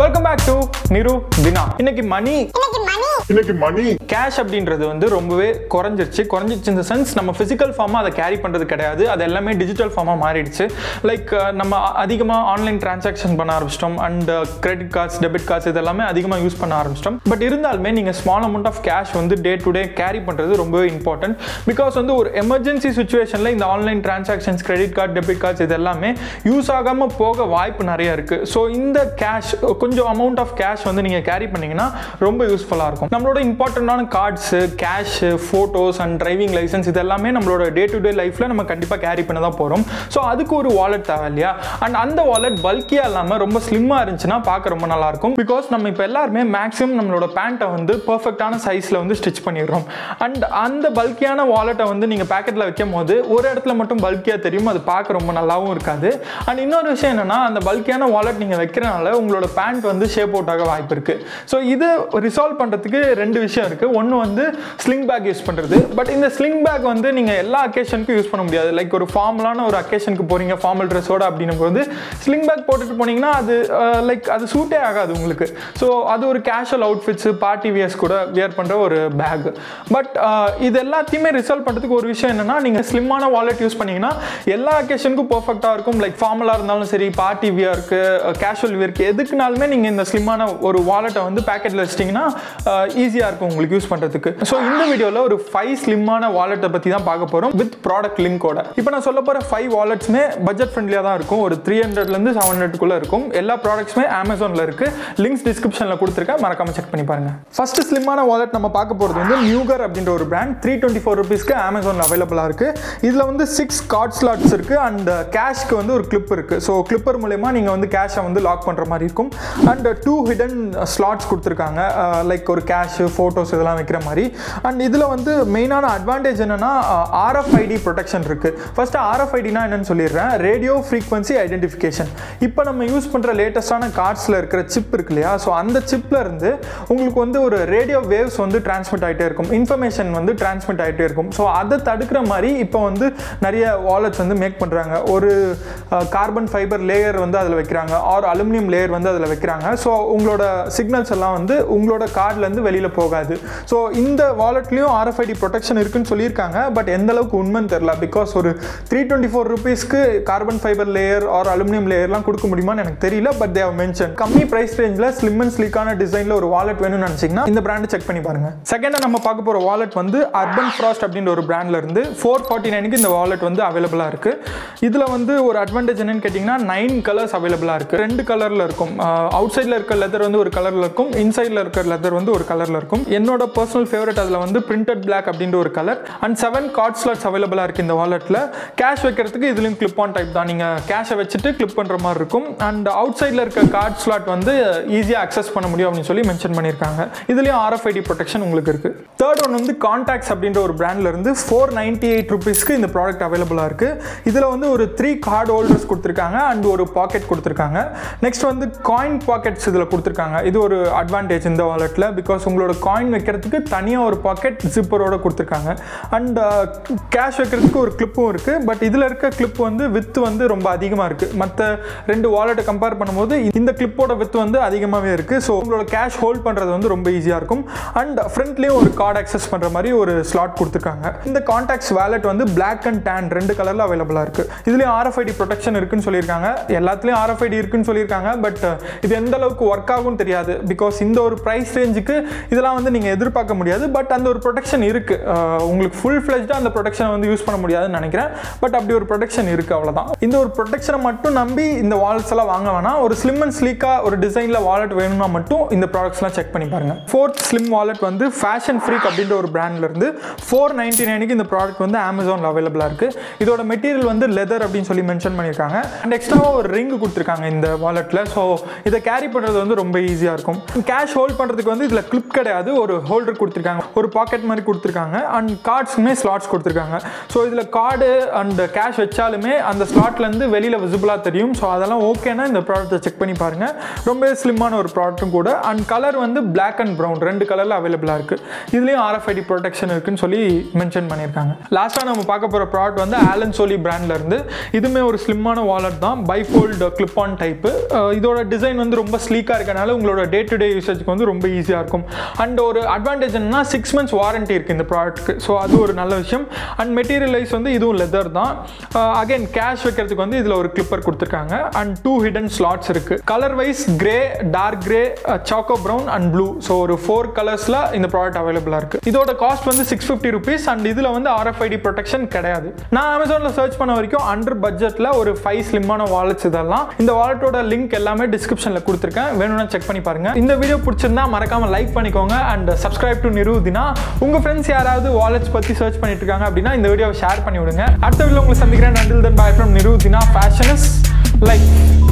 welcome back to Niru Dina இன்னைக்கு மணி இன்னைக்கு மணி கேஷ் அப்படின்றது வந்து ரொம்பவே குறைஞ்சிருச்சு குறைஞ்சிருச்சு இந்த சென்ஸ் நம்ம ஃபிசிக்கல் ஃபார்மாக அதை கேரி பண்ணுறது கிடையாது அது எல்லாமே டிஜிட்டல் ஃபார்மாக மாறிடுச்சு லைக் நம்ம அதிகமாக ஆன்லைன் டிரான்சாக்ஷன் பண்ண ஆரம்பிச்சிட்டோம் and credit cards debit cards இதெல்லாமே அதிகமாக யூஸ் பண்ண ஆரம்பிச்சிட்டோம் பட் இருந்தாலுமே நீங்கள் ஸ்மால் அமௌண்ட் ஆஃப் கேஷ் வந்து டே டு டே கேரி பண்ணுறது ரொம்பவே இம்பார்ட்டன்ட் பிகாஸ் வந்து ஒரு எமர்ஜென்சி சுச்சுவேஷனில் இந்த online transactions credit card debit cards இது எல்லாமே யூஸ் ஆகாமல் போக வாய்ப்பு நிறைய இருக்குது ஸோ இந்த கேஷ் கொஞ்சம் அமௌண்ட் ஆஃப் கேஷ் வந்து நீங்கள் கேரி பண்ணீங்கன்னா ரொம்ப யூஸ்ஃபுல்லாக இருக்கும் நம்மளோட இம்பார்ட்டண்ட்டான cards cash photos and driving licence இது எல்லாமே நம்மளோட டே டு டே லைஃப்பில் நம்ம கண்டிப்பாக கேரி பண்ண தான் போகிறோம் ஸோ அதுக்கு ஒரு வாலெட் தேவை இல்லையா அண்ட் அந்த வாலெட் பல்கியாக இல்லாமல் ரொம்ப ஸ்லிம்மாக இருந்துச்சுன்னா பார்க்க ரொம்ப நல்லாயிருக்கும் பிகாஸ் நம்ம இப்போ எல்லாருமே மேக்ஸிமம் நம்மளோட பேண்ட்டை வந்து பர்ஃபெக்டான சைஸில் வந்து ஸ்டிச் பண்ணிடுறோம் அண்ட் அந்த பல்கியான வாலெட்டை வந்து நீங்கள் பேக்கெட்டில் வைக்கும் போது ஒரு இடத்துல மட்டும் பல்கியாக தெரியும் அது பார்க்க ரொம்ப நல்லாவும் இருக்காது அண்ட் இன்னொரு விஷயம் என்னன்னா அந்த பல்கியான வாலெட் நீங்கள் வைக்கிறனால உங்களோட பேண்ட் வந்து ஷேப் அவுட் ஆக வாய்ப்பு இருக்கு ஸோ இது ரிசால்வ் பண்ணுறதுக்கு ரெண்டு விஷயம் இருக்கு ஒன்று வந்து ஸ்லிங் பேக் யூஸ் பண்ணுறது பட் இந்த ஸ்லிங் பேக் வந்து நீங்கள் எல்லா அக்கேஷனுக்கும் யூஸ் பண்ண முடியாது லைக் ஒரு ஃபார்மலான ஒரு அக்கேஷனுக்கு போறீங்க ஃபார்மல் ட்ரெஸ்ஸோட அப்படின்னும் போது ஸ்லிங் பேக் போட்டுட்டு போனீங்கன்னா அது லைக் அது சூட்டே ஆகாது உங்களுக்கு ஸோ அது ஒரு கேஷுவல் அவுட்ஃபிட்ஸு பார்ட்டி வியர்ஸ் கூட வியர் பண்ணுற ஒரு பேக் பட் இது எல்லாத்தையுமே ரிசல்ட் பண்ணுறதுக்கு ஒரு விஷயம் என்னன்னா நீங்கள் ஸ்லிம்மான வாலெட் யூஸ் பண்ணீங்கன்னா எல்லா அக்கேஷனுக்கும் பர்ஃபெக்டாக இருக்கும் லைக் ஃபார்மலாக இருந்தாலும் சரி பார்ட்டி வியருக்கு கேஷுவல் வியருக்கு எதுக்குனாலுமே நீங்கள் இந்த ஸ்லிம்மான ஒரு வாலெட்டை வந்து பேக்கெட்டில் வச்சிட்டிங்கன்னா ஈஸியாக இருக்கும் உங்களுக்கு யூஸ் பண்ணுறதுக்கு ஸோ இந்த வீடியோவில் ஒரு ஃபைவ் ஸ்லிம்மான வாலெட்டை பற்றி தான் பார்க்க போகிறோம் வித் ப்ராடக்ட் லிங்கோட இப்போ நான் சொல்ல போகிற ஃபைவ் வாலெட்ஸுமே பட்ஜெட் ஃப்ரெண்ட்லியாக தான் இருக்கும் ஒரு த்ரீ ஹண்ட்ரட்லேருந்து செவன் ஹண்ட்ரட்குள்ளே இருக்கும் எல்லா ப்ராடக்ட்ஸுமே அமேசானில் இருக்குது லிங்க்ஸ் டிஸ்கிரிப்ஷனில் கொடுத்துருக்கேன் மறக்காம செக் பண்ணி பாருங்க ஃபர்ஸ்ட் ஸ்லிம்மான வாலெட் நம்ம பார்க்க போகிறது வந்து நியூகர் அப்படின்ற ஒரு பிராண்ட் த்ரீ டுவெண்ட்டி ஃபோர் ருபீஸ்க்கு அமேசானில் அவைலபிளாக இருக்குது இதில் வந்து சிக்ஸ் கார்ட் ஸ்லாட்ஸ் இருக்குது அண்ட் கேஷ்க்கு வந்து ஒரு கிளிப் இருக்குது ஸோ கிளிப்பர் மூலயமா நீங்கள் வந்து கேஷை வந்து லாக் பண்ணுற மாதிரி இருக்கும் அண்ட் டூ ஹிடன் ஸ்லாட்ஸ் கொடுத்துருக்காங்க லைக் ஒரு கேஷு ஃபோட்டோஸ் இதெல்லாம் வைக்கிற மாதிரி அண்ட் இதில் வந்து மெயினான அட்வான்டேஜ் என்னென்னா ஆர்எஃப்ஐடி ப்ரொடெக்ஷன் இருக்குது ஃபஸ்ட்டு ஆர்எஃப்ஐடினா என்னன்னு சொல்லிடுறேன் ரேடியோ ஃப்ரீக்வன்சி ஐடென்டிஃபிகேஷன் இப்போ நம்ம யூஸ் பண்ணுற லேட்டஸ்டான கார்ட்ஸில் இருக்கிற சிப் இருக்கு இல்லையா ஸோ அந்த சிப்பில் இருந்து உங்களுக்கு வந்து ஒரு ரேடியோ வேவ்ஸ் வந்து டிரான்ஸ்மிட் ஆகிட்டே இருக்கும் இன்ஃபர்மேஷன் வந்து டிரான்ஸ்மிட் ஆகிட்டே இருக்கும் ஸோ அதை தடுக்கிற மாதிரி இப்போ வந்து நிறைய வாலெட்ஸ் வந்து மேக் பண்ணுறாங்க ஒரு கார்பன் ஃபைபர் லேயர் வந்து அதில் வைக்கிறாங்க ஆர் அலுமினியம் லேயர் வந்து அதில் வைக்கிறாங்க ஸோ உங்களோட சிக்னல்ஸ் எல்லாம் வந்து உங்களோட கார்ட்லேருந்து வெளியில் போகாது ஸோ இந்த வாலெட்லேயும் ஆர்எஃப்ஐடி ப்ரொடெக்ஷன் இருக்குன்னு சொல்லியிருக்காங்க பட் எந்த அளவுக்கு உண்மைன்னு தெரில பிகாஸ் ஒரு த்ரீ டுவெண்ட்டி ஃபோர் ருபீஸ்க்கு carbon fibre layer or aluminium லேயர்லாம் கொடுக்க முடியுமான்னு எனக்கு தெரியல பட் தேவ் மென்ஷன் கம்மி ப்ரைஸ் ரேஞ்சில் ஸ்லிம் அண்ட் ஸ்லீக்கான டிசைனில் ஒரு வாலெட் வேணும்னு நினச்சிங்கன்னா இந்த பிராண்டை செக் பண்ணி பாருங்க செகண்டாக நம்ம பார்க்க போகிற வாலெட் வந்து அர்பன் ஃப்ராஸ்ட் அப்படின்ற ஒரு பிராண்ட்ல இருந்து ஃபோர் ஃபார்ட்டி நைனுக்கு இந்த வாலெட் வந்து அவைலபிளாக இருக்குது இதில் வந்து ஒரு அட்வான்டேஜ் என்னன்னு கேட்டிங்கன்னா நைன் கலர்ஸ் அவைலபிளாக இருக்குது ரெண்டு கலரில் இருக்கும் அவுட் சைடில் இருக்க லெதர் வந்து ஒரு கலரில் இருக்கும் இன்சைடில் இருக்க லெதர் வந்து ஒரு கலரில் இருக்கும் என்னோட பர்சனல் ஃபேவரட் அதில் வந்து பிரிண்டட் பிளாக் அப்படின்ற ஒரு colour and seven card slots அவைலபிளாக இருக்குது இந்த வாலெட்டில் கேஷ் வைக்கிறதுக்கு இதுலையும் கிளிப் ஆன் டைப் தான் நீங்கள் கேஷை வச்சுட்டு கிளிப் பண்ணுற மாதிரி இருக்கும் அண்ட் அவுட் சைடில் இருக்க கார்ட் ஸ்லாட் வந்து ஈஸியாக அக்சஸ் பண்ண முடியும் அப்படின்னு சொல்லி மென்ஷன் பண்ணியிருக்காங்க இதுலேயும் ஆர்எஃப்ஐடி ப்ரொடெக்ஷன் உங்களுக்கு இருக்குது தேர்ட் ஒன் வந்து கான்டாக்ட்ஸ் அப்படின்ற ஒரு பிராண்ட்ல இருந்து ஃபோர் நைன்டி எயிட் ருபீஸ்க்கு இந்த ப்ராடக்ட் அவைலபிளாக இருக்குது இதில் வந்து ஒரு த்ரீ கார்டு ஹோல்டர்ஸ் கொடுத்துருக்காங்க அண்ட் ஒரு பாக்கெட் கொடுத்துருக்காங்க நெக்ஸ்ட் வந்து காயின் பாக்கெட்ஸ் இதில் கொடுத்துருக்காங்க இது ஒரு அட்வான்டேஜ் இந்த வாலெட்டில் பிகாஸ் உங்களோட காயின் வைக்கிறதுக்கு தனியாக ஒரு பாக்கெட் ஜிப்பரோட கொடுத்துருக்காங்க அண்ட் கேஷ் வைக்கிறதுக்கு ஒரு கிளிப்பும் இருக்குது பட் இதில் இருக்க கிளிப் வந்து வித்து வந்து ரொம்ப அதிகமாக இருக்குது மற்ற ரெண்டு வாலெட்டை கம்பேர் பண்ணும்போது இந்த கிளிப்போட வித்து வந்து அதிகமாகவே இருக்குது ஸோ உங்களோட கேஷ் ஹோல்ட் பண்ணுறது வந்து ரொம்ப ஈஸியாக இருக்கும் அண்ட் ஃப்ரண்ட்லேயும் ஒரு கார்டு அக்சஸ் பண்ணுற மாதிரி ஒரு ஸ்லாட் கொடுத்துருக்காங்க இந்த கான்டாக்ட்ஸ் வேலெட் வந்து பிளாக் அண்ட் டேன் ரெண்டு கலரில் அவைலபிளாக இருக்குது இதுலேயும் ஆர்எஃப்ஐடி ப்ரொடெக்ஷன் இருக்குன்னு சொல்லியிருக்காங்க எல்லாத்துலேயும் ஆர்எஃப்ஐடி இருக்குன்னு சொல்லியிருக்காங்க பட் இது எந்த அளவுக்கு ஒர்க் ஆகும் தெரியாது பிகாஸ் இந்த ஒரு ப்ரைஸ் ரேஞ்சுக்கு இதெல்லாம் வந்து நீங்கள் எதிர்பார்க்க முடியாது பட் அந்த ஒரு ப்ரொடெக்ஷன் இருக்குது உங்களுக்கு ஃபுல் ஃப்ளெஜ்டாக அந்த ப்ரொடெக்ஷனை வந்து யூஸ் பண்ண முடியாதுன்னு நினைக்கிறேன் பட் அப்படி ஒரு ப்ரொடெக்ஷன் இருக்குது அவ்வளோதான் இந்த ஒரு ப்ரொடெக்ஷனை மட்டும் நம்பி இந்த வாலெட்ஸ் எல்லாம் வாங்க வேணாம் ஒரு ஸ்லிம் அண்ட் ஸ்லீக்காக ஒரு டிசைனில் வாலெட் வேணும்னா மட்டும் இந்த ப்ராடக்ட்ஸ்லாம் செக் பண்ணி பாருங்கள் ஃபோர்த் ஸ்லிம் வாலெட் வந்து ஃபேஷன் ஃப்ரீக் அப்படின்ற ஒரு பிராண்ட்ல இருந்து ஃபோர் நைன்டி நைனுக்கு இந்த ப்ராடக்ட் வந்து அமேசானில் அவைலபிளாக இருக்குது இதோட மெட்டீரியல் வந்து லெதர் அப்படின்னு சொல்லி மென்ஷன் பண்ணியிருக்காங்க அண்ட் எக்ஸ்ட்ராவாக ஒரு ரிங் கொடுத்துருக்காங்க இந்த வாலெட்டில் ஸோ இதை கேரி பண்ணுறது வந்து ரொம்ப ஈஸியாக இருக்கும் கேஷ் ஹோல்ட் பண்ணுறதுக்கு வந்து இதில் கிளிப் கிடையாது ஒரு ஹோல்டர் கொடுத்துருக்காங்க ஒரு பாக்கெட் மாதிரி கொடுத்துருக்காங்க அண்ட் கார்ட்ஸுமே ஸ்லாட்ஸ் கொடுத்துருக்காங்க ஸோ இதில் கார்டு அண்ட் கேஷ் வச்சாலுமே அந்த ஸ்லாட்லேருந்து வெளியில் விசிபிளாக தெரியும் ஸோ அதெல்லாம் ஓகேனா இந்த ப்ராடக்ட்டை செக் பண்ணி பாருங்கள் ரொம்ப ஸ்லிம்மான ஒரு ப்ராடக்ட்டும் கூட அண்ட் கலர் வந்து பிளாக் அண்ட் ப்ரௌன் ரெண்டு கலரில் அவைலபிளாக இருக்குது இதுலேயும் ஆர்எஃப்ஐடி ப்ரொடெக்ஷன் இருக்குன்னு சொல்லி மென்ஷன் பண்ணியிருக்காங்க லாஸ்ட்டாக நம்ம பார்க்க போகிற ப்ராடக்ட் வந்து ஆலன் சோலி பிராண்ட்ல இருந்து இதுவுமே ஒரு ஸ்லிம்மான வாலெட் தான் பைஃபோல்டு கிளிப் ஆன் டைப்பு இதோட டிசைன் வந்து வந்து ரொம்ப ஸ்லீக்காக இருக்கனால உங்களோட டே டு டே யூசேஜ்க்கு வந்து ரொம்ப ஈஸியாக இருக்கும் அண்ட் ஒரு அட்வான்டேஜ் என்னன்னா சிக்ஸ் மந்த்ஸ் வாரண்டி இருக்குது இந்த ப்ராடக்ட்டுக்கு ஸோ அது ஒரு நல்ல விஷயம் அண்ட் மெட்டீரியலைஸ் வந்து இதுவும் லெதர் தான் அகைன் கேஷ் வைக்கிறதுக்கு வந்து இதில் ஒரு கிளிப்பர் கொடுத்துருக்காங்க அண்ட் டூ ஹிடன் ஸ்லாட்ஸ் இருக்குது colour wise grey dark grey choco brown and blue so ஒரு ஃபோர் கலர்ஸில் இந்த ப்ராடக்ட் அவைலபிளாக இருக்குது இதோட காஸ்ட் வந்து சிக்ஸ் ஃபிஃப்டி ருபீஸ் அண்ட் இதில் வந்து ஆர்எஃப்ஐடி ப்ரொடெக்ஷன் கிடையாது நான் அமேசானில் சர்ச் பண்ண வரைக்கும் அண்டர் பட்ஜெட்டில் ஒரு ஃபைவ் ஸ்லிம்மான வாலெட்ஸ் இதெல்லாம் இந்த வாலெட்டோட லிங்க் எல்லாமே டிஸ்கிரிப்ஷனில் கொடுத்துருக்கேன் வேணும்னா செக் பண்ணி பாருங்க இந்த வீடியோ பிடிச்சிருந்தா மறக்காம லைக் பண்ணிக்கோங்க அண்ட் சப்ஸ்கிரைப் டு நிருதினா உங்க ஃப்ரெண்ட்ஸ் யாராவது வாலெட்ஸ் பற்றி சர்ச் பண்ணிட்டு இருக்காங்க அப்படின்னா இந்த வீடியோவை ஷேர் பண்ணி விடுங்க அடுத்த வீடியோ உங்களை சந்திக்கிறேன் நண்டில் தன் பாய் ஃப்ரம் நிருதினா ஃபேஷனஸ் லைக்